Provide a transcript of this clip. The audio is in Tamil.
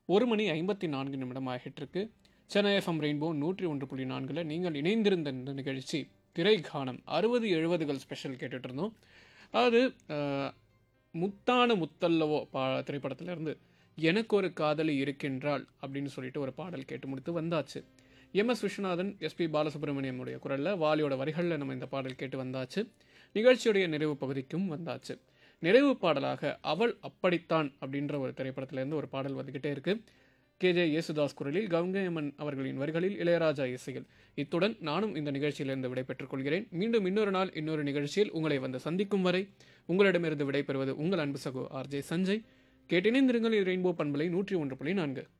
ஒரு மணி ஐம்பத்தி நான்கு நிமிடம் ஆகிட்டிருக்கு சென்னை எஃப்எம் ரெயின்போ நூற்றி ஒன்று புள்ளி நான்கில் நீங்கள் இணைந்திருந்த இந்த நிகழ்ச்சி திரைக்கானம் அறுபது எழுபதுகள் ஸ்பெஷல் கேட்டுட்டு இருந்தோம் அதாவது அஹ், முத்தான முத்தல்லவோ பா திரைப்படத்திலிருந்து எனக்கு ஒரு காதலி இருக்கின்றாள் அப்படின்னு சொல்லிட்டு ஒரு பாடல் கேட்டு முடித்து வந்தாச்சு M S Viswanathan SP Balasubrahmanyam உடைய குரலில் வாலியோட வரிகளில் நம்ம இந்த பாடல் கேட்டு வந்தாச்சு நிகழ்ச்சியுடைய நிறைவு பகுதிக்கும் வந்தாச்சு நிறைவு பாடலாக அவள் அப்படித்தான் அப்படின்ற ஒரு திரைப்படத்திலேருந்து ஒரு பாடல் வந்துக்கிட்டே இருக்கு கேஜே யேசுதாஸ் குரலில் கங்கையம்மன் அவர்களின் வரிகளில் இளையராஜா இசையில் இத்துடன் நானும் இந்த நிகழ்ச்சியிலிருந்து விடைபெற்றுக் கொள்கிறேன் மீண்டும் இன்னொரு நாள் இன்னொரு நிகழ்ச்சியில் உங்களை வந்து சந்திக்கும் வரை உங்களிடமிருந்து விடைபெறுவது உங்கள் அன்பு சகோ ஆர்ஜே சஞ்சய் கேட்டிணைந்திருங்கள் இது ரெயின்போ பண்பலை நூற்றி ஒன்று புள்ளி நான்கு